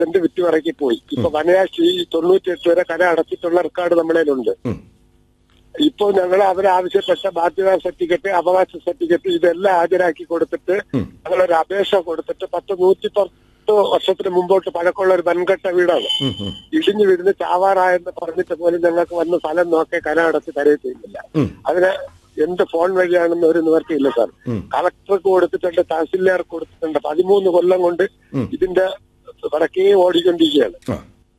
Saint വിറ്റുവറക്കി പോയി ഇപ്പൊ വനയാശി തൊണ്ണൂറ്റിയെട്ട് വരെ കര അടച്ചിട്ടുള്ള റെക്കോർഡ് നമ്മളതിലുണ്ട് ഉം. ഇപ്പോൾ ഞങ്ങൾ അവരാവശ്യപ്പെട്ട ബാധ്യതാ സർട്ടിഫിക്കറ്റ് അവകാശ സർട്ടിഫിക്കറ്റ് ഇതെല്ലാം ഹാജരാക്കി കൊടുത്തിട്ട് ഉം. ഞങ്ങളൊരു അപേക്ഷ കൊടുത്തിട്ട് പത്ത് നൂറ്റി പത്ത് വർഷത്തിന് മുമ്പോട്ട് പഴക്കമുള്ള ഒരു വൻകെട്ട വീടാണ് ഉം, ഉം, ഇടിഞ്ഞു വീഴുന്ന ചാവാറായെന്ന് പറഞ്ഞിട്ട് പോലും ഞങ്ങൾക്ക് വന്ന് സ്ഥലം നോക്കി കര അടച്ച് തരയത്തില്ല ഉം. അതിന് എന്ത് ഫോൺ വഴിയാണെന്ന് ഒരു നിവർത്തിയില്ല സാർ ഉം. കളക്ടർക്ക് കൊടുത്തിട്ടുണ്ട് തഹസിൽദാർക്ക് കൊടുത്തിട്ടുണ്ട് പതിമൂന്ന് കൊല്ലം കൊണ്ട് ഉം. ഇതിന്റെ വടക്കേ ഓടിക്കൊണ്ടിരിക്കുകയാണ് ആ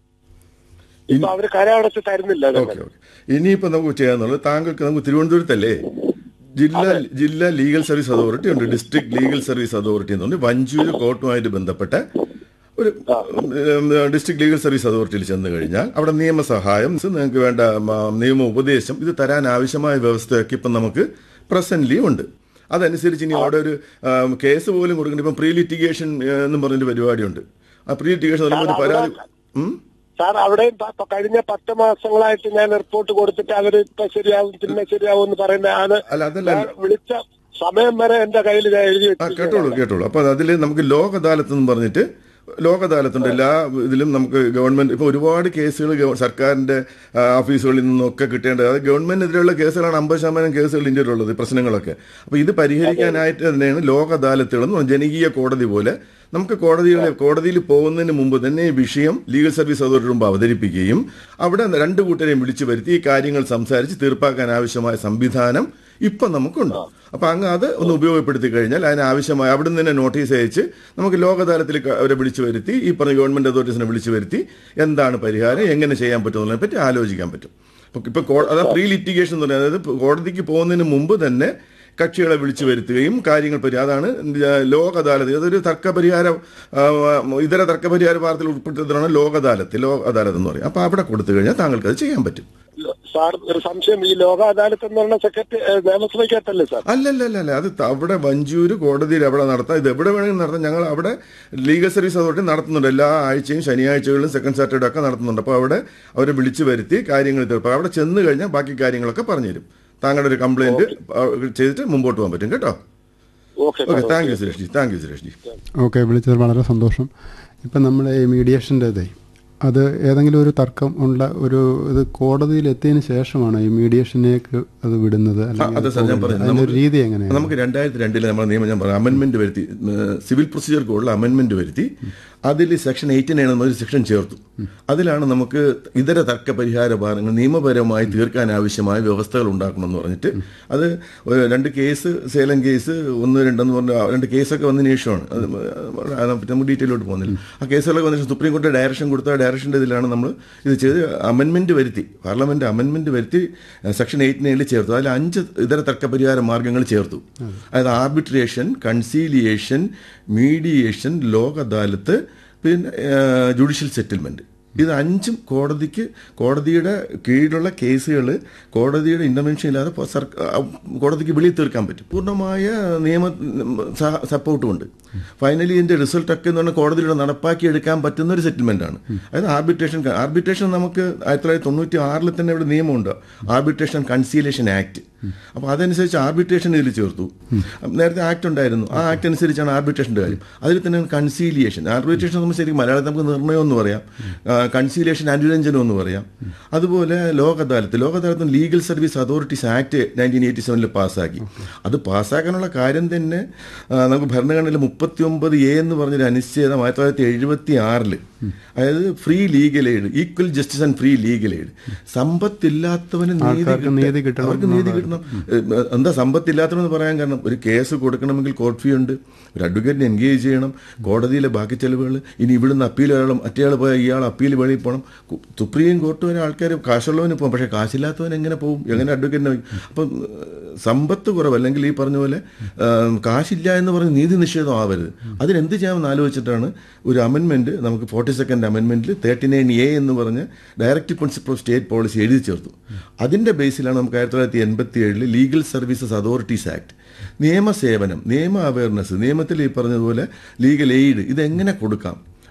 ഇപ്പൊ അവര് കര അടച്ച് തരുന്നില്ല ഓക്കെ ഞങ്ങൾ ഓക്കെ ഇനിയിപ്പോ നമുക്ക് ചെയ്യാന്നുള്ളത് താങ്കൾക്ക് നമുക്ക് തിരുവനന്തപുരത്തല്ലേ ജില്ലാ ജില്ലാ ലീഗൽ സർവീസ് അതോറിറ്റി ഉണ്ട് ഡിസ്ട്രിക്ട് ലീഗൽ സർവീസ് അതോറിറ്റി എന്ന് പറഞ്ഞ് വഞ്ചൂര് കോർട്ടുമായിട്ട് ബന്ധപ്പെട്ട ഒരു ഉം, ഡിസ്ട്രിക്ട് ലീഗൽ സർവീസ് അതോറിറ്റിയിൽ ചെന്ന് കഴിഞ്ഞാൽ അവിടെ നിയമസഹായം നിങ്ങൾക്ക് വേണ്ട മ, നിയമ ഉപദേശം ഇത് തരാൻ ആവശ്യമായ വ്യവസ്ഥയൊക്കെ ഇപ്പം നമുക്ക് പ്രസന്റ്ലി ഉണ്ട് അതനുസരിച്ച് ഇനി അവിടെ ഒരു ആം, കേസ് പോലും കൊടുക്കേണ്ട ഇപ്പം പ്രീ ലിറ്റിഗേഷൻ എന്നും പറഞ്ഞൊരു പരിപാടിയുണ്ട് ആ പ്രീ ലിറ്റിഗേഷൻ എന്ന് പറയുമ്പോൾ ഒരു പരാതി ഉം? സാർ അവിടെയും പ- പ- കഴിഞ്ഞ പത്ത് മാസങ്ങളായിട്ട് ഞാൻ റിപ്പോർട്ട് കൊടുത്തിട്ട് അവര് ഇപ്പൊ ശരിയാവും പിന്നെ ശരിയാവും എന്ന് പറയുന്ന ആണ് അല്ല അതല്ല ഞാൻ വിളിച്ച സമയം വരെ എന്റെ കയ്യിൽ ഞാൻ എഴുതി ആ വെച്ചിരിക്കുകയാണ്. കേട്ടോളൂ കേട്ടോളൂ അപ്പൊ അതിൽ നമുക്ക് ലോക അദാലത്ത് എന്ന് പറഞ്ഞിട്ട് ലോക അദാലത്തുണ്ട് എല്ലാ ഇതിലും നമുക്ക് ഗവൺമെന്റ് ഇപ്പൊ ഒരുപാട് കേസുകൾ ഗവ- സർക്കാരിന്റെ ആ, ഓഫീസുകളിൽ നിന്നൊക്കെ കിട്ടേണ്ടത് അത് ഗവൺമെന്റിനെതിരെയുള്ള കേസുകളാണ് അമ്പത് ശതമാനം കേസുകൾ ഇന്ത്യയിലുള്ളത് ഈ പ്രശ്നങ്ങളൊക്കെ അപ്പൊ ഇത് പരിഹരിക്കാനായിട്ട് തന്നെയാണ് ലോക അദാലത്തുകൾ എന്ന് പറഞ്ഞാൽ ജനകീയ കോടതി പോലെ നമുക്ക് കോടതികളെ കോടതിയിൽ പോകുന്നതിന് മുമ്പ് തന്നെ ഈ വിഷയം ലീഗൽ സർവീസ് അതോറിറ്റി മുമ്പ് അവതരിപ്പിക്കുകയും അവിടെ രണ്ട് കൂട്ടരെയും വിളിച്ചു വരുത്തി ഈ കാര്യങ്ങൾ സംസാരിച്ച് തീർപ്പാക്കാൻ ആവശ്യമായ സംവിധാനം ഇപ്പം നമുക്കുണ്ട് അപ്പൊ അങ്ങ് അത് ഒന്ന് ഉപയോഗപ്പെടുത്തി കഴിഞ്ഞാൽ അതിന് ആവശ്യമായ അവിടെ നിന്ന് തന്നെ നോട്ടീസ് അയച്ച് നമുക്ക് ലോക അദാലത്തിൽ ക- അവരെ വിളിച്ചു വരുത്തി ഈ പറഞ്ഞ ഗവൺമെന്റ് അതോറിറ്റീസിനെ വിളിച്ചു വരുത്തി എന്താണ് പരിഹാരം എങ്ങനെ ചെയ്യാൻ പറ്റുമെന്നതിനെ പറ്റി ആലോചിക്കാൻ പറ്റും ഇപ്പൊ- ഇപ്പൊ കോ- അതാ പ്രീ ലിറ്റിഗേഷൻ എന്ന് പറയുന്നത് അതായത് കോടതിക്ക് പോകുന്നതിന് മുമ്പ് തന്നെ കക്ഷികളെ വിളിച്ചു വരുത്തുകയും കാര്യങ്ങൾ പരി അതാണ് ലോക അദാലത്ത് അതൊരു തർക്ക പരിഹാര ആ, ഇതര തർക്ക പരിഹാര വാർത്തയിൽ ഉൾപ്പെടുത്തുന്നതാണ് ലോക അദാലത്ത് ലോക അദാലത്ത് എന്ന് പറയും അപ്പൊ അവിടെ കൊടുത്തു കഴിഞ്ഞാൽ താങ്കൾക്ക് അത് ചെയ്യാൻ പറ്റും സാർ ഒരു സംശയം ഈ ലോക അദാലത്ത് എന്ന് പറഞ്ഞ സെക്രട്ടറി നിയമസഭയ്ക്കകത്തല്ലേ സാർ അല്ലല്ല അല്ല അത് ത- അവിടെ വഞ്ചൂര് കോടതിയിൽ എവിടെ നടത്താം ഇത് എവിടെ വേണമെങ്കിലും നടത്താം ഞങ്ങൾ അവിടെ ലീഗൽ സർവീസ് അതോറിറ്റി നടത്തുന്നുണ്ട് എല്ലാ ആഴ്ചയും ശനിയാഴ്ചകളിലും സെക്കൻഡ് സാറ്റർഡേ ഒക്കെ നടത്തുന്നുണ്ട് അപ്പോൾ അവിടെ അവരെ വിളിച്ചു വരുത്തി കാര്യങ്ങൾ തീർപ്പാം അവിടെ ചെന്ന് കഴിഞ്ഞാൽ ബാക്കി കാര്യങ്ങളൊക്കെ പറഞ്ഞുതരും താങ്കളുടെ ഒരു കംപ്ലൈന്റ് ചെയ്തിട്ട് മുമ്പോട്ട് പോകാൻ പറ്റും കേട്ടോ okay okay thank you Suresh ji thank you Suresh ji okay വിളിച്ചത് വളരെ സന്തോഷം ഇപ്പം നമ്മുടെ ഈ മീഡിയേഷൻ്റെതേ അത് ഏതെങ്കിലും ഒരു തർക്കം ഉള്ള ഒരു ഇത് കോടതിയിൽ എത്തിയതിന് ശേഷമാണ് ഈ മീഡിയേഷനേക്ക് അത് വിടുന്നത് അല്ലെങ്കിൽ അതെ സാർ ഞാൻ പറഞ്ഞു അതിന്റെ ഒരു രീതി എങ്ങനെയാണ് നമുക്ക് രണ്ടായിരത്തി രണ്ടില് നമ്മുടെ നിയമം ഞാൻ പറഞ്ഞു അമെന്റ്മെന്റ് വരുത്തി ഏഹ് സിവിൽ പ്രൊസീജിയർ കോഡിൽ അമെന്റ്മെന്റ് വരുത്തി അതിൽ സെക്ഷൻ എയ്റ്റി നയൻ എന്നൊരു സെക്ഷൻ ചേർത്തു അതിലാണ് നമുക്ക് ഇതര തർക്ക പരിഹാര ഭാരങ്ങൾ നിയമപരമായി തീർക്കാൻ ആവശ്യമായ വ്യവസ്ഥകൾ ഉണ്ടാക്കണമെന്ന് പറഞ്ഞിട്ട് അത് ഒരു രണ്ട് കേസ് സേലം കേസ് ഒന്ന് രണ്ടെന്ന് പറഞ്ഞ രണ്ട് കേസൊക്കെ വന്നതിന് ശേഷമാണ് അത് അത് പറ്റി നമുക്ക് ഡീറ്റെയിലോട്ട് പോകുന്നില്ല ആ കേസുകളൊക്കെ വന്നിട്ട് സുപ്രീം കോടതി ഡയറക്ഷൻ കൊടുത്ത ഡയറക്ഷൻ്റെ ഇതിലാണ് നമ്മൾ ഇത് ചെയ്ത് അമെന്റ്മെന്റ് വരുത്തി പാർലമെന്റ് അമെന്റ്മെന്റ് വരുത്തി സെക്ഷൻ എയ്റ്റ് നയനിൽ ചേർത്തു അതിൽ അഞ്ച് ഇതര തർക്ക പരിഹാര മാർഗങ്ങൾ ചേർത്തു അതായത് ആർബിട്രേഷൻ കൺസീലിയേഷൻ മീഡിയേഷൻ ലോക അദാലത്ത് പിന്നെ ജുഡീഷ്യൽ സെറ്റിൽമെന്റ് ഇത് അഞ്ചും കോടതിക്ക് കോടതിയുടെ കീഴിലുള്ള കേസുകൾ കോടതിയുടെ ഇന്റർവെൻഷൻ ഇല്ലാതെ പ- സർക്ക- ആ, കോടതിക്ക് വെളിയിൽ തീർക്കാൻ പറ്റും പൂർണ്ണമായ നിയമ സപ്പോർട്ടും ഉണ്ട് ഫൈനലി ഇതിന്റെ റിസൾട്ട് ഒക്കെ എന്ന് പറഞ്ഞാൽ കോടതിയുടെ നടപ്പാക്കി എടുക്കാൻ പറ്റുന്ന ഒരു സെറ്റിൽമെന്റ് ആണ് അതായത് ആർബിട്രേഷൻ ആർബിട്രേഷൻ നമുക്ക് ആയിരത്തി തൊള്ളായിരത്തി തൊണ്ണൂറ്റി ആറിൽ തന്നെ ഇവിടെ നിയമമുണ്ട് ആർബിട്രേഷൻ കൺസീലേഷൻ ആക്ട് അപ്പോൾ അതനുസരിച്ച് ആർബിട്രേഷൻ ഇതിൽ ചേർത്തു നേരത്തെ ആക്ട് ഉണ്ടായിരുന്നു ആ ആക്ട് അനുസരിച്ചാണ് ആർബിട്രേഷൻ്റെ കാര്യം അതിൽ തന്നെ കൺസീലിയേഷൻ ആർബിട്രേഷൻ നമ്മൾ ശരിക്കും മലയാളത്തിൽ നമുക്ക് നിർണ്ണയം എന്ന് പറയാം കൺസീലിയേഷൻ അനുരഞ്ജനം എന്ന് പറയാം അതുപോലെ Lok Adalat Lok Adalat legal service authorities act nineteen eighty സെവനിൽ പാസ്സാക്കി അത് പാസ്സാക്കാനുള്ള കാര്യം തന്നെ ആ, നമുക്ക് ഭരണഘടനയിൽ മുപ്പത്തി ഒമ്പത് എ എന്ന് പറഞ്ഞൊരു അനുച്ഛേദം ആയിരത്തി തൊള്ളായിരത്തി എഴുപത്തി ആറിൽ അതായത് free legal aid equal justice and free legal aid സമ്പത്തില്ലാത്തവന് നീതി ആൾക്കാർക്ക് കിട്ട- നീതി കിട്ടണം അവർക്ക് നീതി കിട്ടണം ഏഹ് എന്താ സമ്പത്തില്ലാത്തതെന്ന് പറയാൻ കാരണം ഒരു കേസ് കൊടുക്കണമെങ്കിൽ കോർട്ട് ഫീ ഉണ്ട് ഒരു അഡ്വക്കേറ്റിനെ എൻഗേജ് ചെയ്യണം കോടതിയിലെ ബാക്കി ചെലവുകൾ ഇനി ഇവിടുന്ന് അപ്പീൽ ഒരാളും മറ്റേയാൾ പോയാൽ ഇയാൾ അപ്പീൽ വെളിയിൽ പോകണം കു- സുപ്രീം കോർട്ട് വരെ ആൾക്കാർ കാശുള്ളവന് പോകും പക്ഷേ കാശില്ലാത്തവൻ എങ്ങനെ പോകും എങ്ങനെ അഡ്വക്കേറ്റിനെ വയ്ക്കും? അപ്പം ഏഹ് സമ്പത്ത് കുറവ് അല്ലെങ്കിൽ ഈ പറഞ്ഞ പോലെ ഏഹ് കാശില്ല എന്ന് പറഞ്ഞ് നീതി നിഷേധം ആവരുത് അതിനെന്ത് ചെയ്യാമെന്ന് ആലോചിച്ചിട്ടാണ് ഒരു അമെൻമെന്റ് നമുക്ക് ഫോർട്ടി സെക്കൻഡ് അമെൻമെന്റിൽ തേർട്ടി നയൻ എ എന്ന് പറഞ്ഞ് directive principle of state policy എഴുതി ചേർത്തു അതിന്റെ ബേസിലാണ് നമുക്ക് ആയിരത്തി തൊള്ളായിരത്തി എൺപത്തി ഏഴിൽ ലീഗൽ സർവീസസ് അതോറിറ്റീസ് ആക്ട് നിയമസേവനം നിയമ അവയർനെസ് നിയമത്തിൽ ഈ പറഞ്ഞതുപോലെ ലീഗൽ എയ്ഡ് ഇതെങ്ങനെ കൊടുക്കാം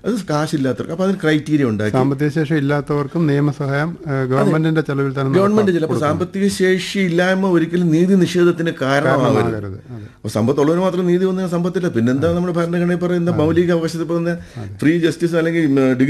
അത് കാശില്ലാത്തവർക്ക് അപ്പൊ അതിന് ക്രൈറ്റീരിയ ഉണ്ടാക്കി സാമ്പത്തിക ശേഷി ഇല്ലാത്തവർക്കും നിയമസഹായം ഏഹ്, ഗവൺമെന്റിന്റെ ചെലവിൽ തന്നെ ഗവൺമെന്റ് ചിലപ്പോൾ സാമ്പത്തിക ശേഷി ഇല്ലായ്മ ഒരിക്കലും നീതി നിഷേധത്തിന് കാരണമാകരുത് നടത്തരുത് അതെ അപ്പൊ സമ്പത്തുള്ളവന് മാത്രം നീതി വന്ന സമ്പത്തില്ല പിന്നെന്താ നമ്മുടെ ഭരണഘടനയിൽ പറയുന്ന മൗലിക അവകാശത്തിൽ പറയുന്ന ഫ്രീ ജസ്റ്റിസ് അല്ലെങ്കിൽ ഡിഗ്രി